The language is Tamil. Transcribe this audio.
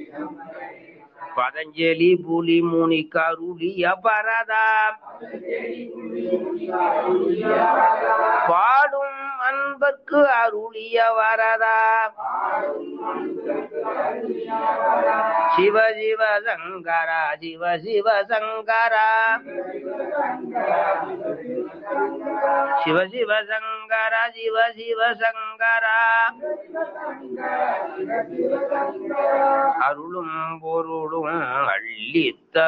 பதஞ்சலி புலி முனி கருளிய பரதா பாடும் அன்பர்க்கு அருளிய வரதா சிவ சிவ சங்கரா சிவ சிவ சங்கரா சிவ சிவ சங்கரா சிவ சிவ சங்கரா அருளும் பொருளும் அள்ளித்த